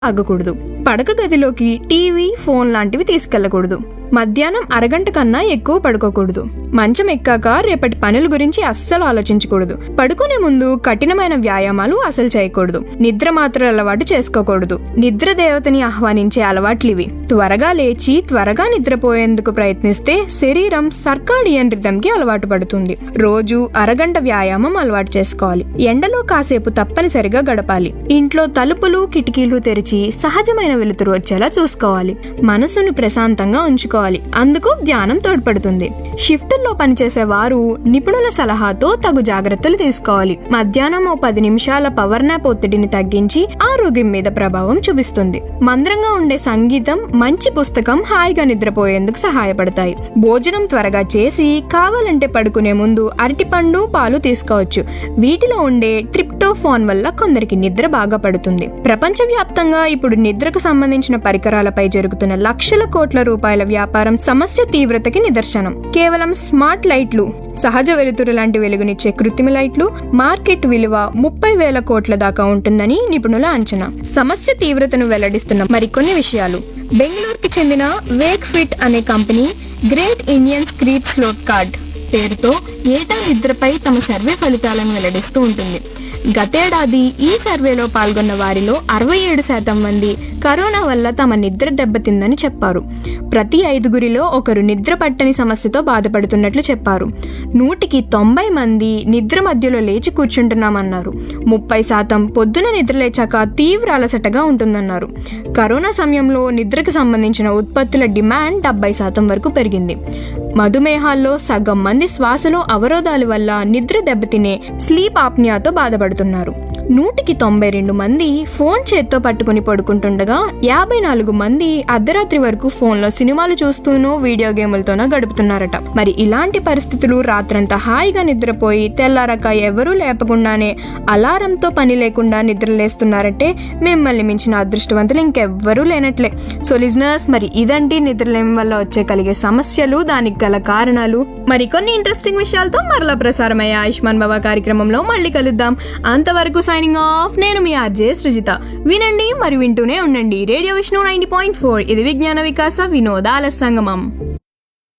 ఆగకూడదు పడక గదిలోకి TV phone లాంటివి తీసుకెళ్లకూడదు మధ్యాహ్నం అరగంట కన్నా ఎక్కువ పడుకోకూడదు మంచం ఎక్కాక రేపటి పనుల గురించి అస్సలు ఆలోచించకూడదు పడుకునే ముందు కఠినమైన వ్యాయామాలు అసలు చేయకూడదు నిద్ర మాత్రం అలవాటు చేసుకోకూడదు నిద్ర దేవతని ఆహ్వానించే అలవాట్లివి త్వరగా లేచి త్వరగా నిద్రపోయేందుకు ప్రయత్నిస్తే శరీరం సర్కాడియన్ రిథంకి అలవాటు పడుతుంది రోజు అరగంట వ్యాయామం అలవాటు చేసుకోవాలి ఎండలో కాసేపు తప్పనిసరిగా గడపాలి ఇంట్లో తలుపులు కిటికీలు తెరిచి సహజమైన వెలుతురు వచ్చేలా చూసుకోవాలి మనసుని ప్రశాంతంగా ఉంచుకోవాలి అందుకు ధ్యానం తోడ్పడుతుంది షిఫ్టుల్లో పనిచేసే వారు నిపుణుల సలహాతో తగు జాగ్రత్తలు తీసుకోవాలి మధ్యాహ్నం ఓ పది నిమిషాల పవర్ నాప్ ఒత్తిడిని తగ్గించి ఆరోగ్యం మీద ప్రభావం చూపిస్తుంది మంద్రంగా ఉండే సంగీతం మంచి పుస్తకం హాయిగా నిద్రపోయేందుకు సహాయపడతాయి భోజనం త్వరగా చేసి కావాలంటే పడుకునే ముందు అరటిపండు పాలు తీసుకోవచ్చు వీటిలో ఉండే ట్రిప్టోఫాన్ వల్ల కొందరికి నిద్ర బాగా పడుతుంది ప్రపంచవ్యాప్తంగా ఇప్పుడు నిద్రకు సంబంధించిన పరికరాలపై జరుగుతున్న లక్షల కోట్ల రూపాయల వ్యాపారం సమస్య తీవ్రతకి నిదర్శనం కేవలం స్మార్ట్ లైట్లు సహజ వెలుతురు లాంటి వెలుగునిచ్చే కృత్రిమ లైట్లు మార్కెట్ విలువ ముప్పై వేల కోట్ల దాకా ఉంటుందని నిపుణుల అంచనా సమస్య తీవ్రతను వెల్లడిస్తున్న మరికొన్ని విషయాలు బెంగళూరుకి చెందిన వేక్ ఫిట్ అనే కంపెనీ గ్రేట్ ఇండియన్ స్క్రీప్ స్లోట్ కార్డ్ పేరుతో ఏటా నిద్రపై తమ సర్వే ఫలితాలను వెల్లడిస్తూ ఉంటుంది గతేడాది ఈ సర్వేలో పాల్గొన్న వారిలో అరవై ఏడు శాతం మంది కరోనా వల్ల తమ నిద్ర దెబ్బతిందని చెప్పారు ప్రతి ఐదుగురిలో ఒకరు నిద్ర పట్టని సమస్యతో బాధపడుతున్నట్లు చెప్పారు నూటికి తొంభై మంది నిద్ర మధ్యలో లేచి కూర్చుంటున్నామన్నారు ముప్పై శాతం పొద్దున నిద్ర లేచాక తీవ్ర అలసటగా ఉంటుందన్నారు కరోనా సమయంలో నిద్రకు సంబంధించిన ఉత్పత్తుల డిమాండ్ డెబ్బై శాతం వరకు పెరిగింది మధుమేహాల్లో సగం మంది శ్వాసలో అవరోధాల వల్ల నిద్ర దెబ్బతినే స్లీప్ ఆప్నియాతో బాధపడుతున్నారు నూటికి తొంభై రెండు మంది ఫోన్ చేత్తో పట్టుకుని పడుకుంటుండగా యాభై నాలుగు మంది అర్ధరాత్రి వరకు ఫోన్లో సినిమాలు చూస్తూనో వీడియో గేములతోనో గడుపుతున్నారట మరి ఇలాంటి పరిస్థితులు రాత్రంతా హాయిగా నిద్రపోయి తెల్లారక ఎవరూ లేపకుండానే అలారంతో పని లేకుండా నిద్రలేస్తున్నారంటే మిమ్మల్ని మించిన అదృష్టవంతులు ఇంకెవ్వరూ లేనట్లే సో లిజనర్స్ మరి ఇదండి నిద్రలేమి వల్ల వచ్చే కలిగే సమస్యలు దానికి గల కారణాలు మరికొన్ని ఇంట్రెస్టింగ్ విషయాలతో మరలా ప్రసారమయ్యే ఆయుష్మాన్ బాబా కార్యక్రమంలో మళ్ళీ కలుద్దాం అంతవరకు సైనింగ్ ఆఫ్ నేను మీ ఆర్జే సృజిత వినండి మరి వింటూనే ఉండండి radio Vishnu ninety point four ఇది విజ్ఞాన వికాస వినోదాల సంగమం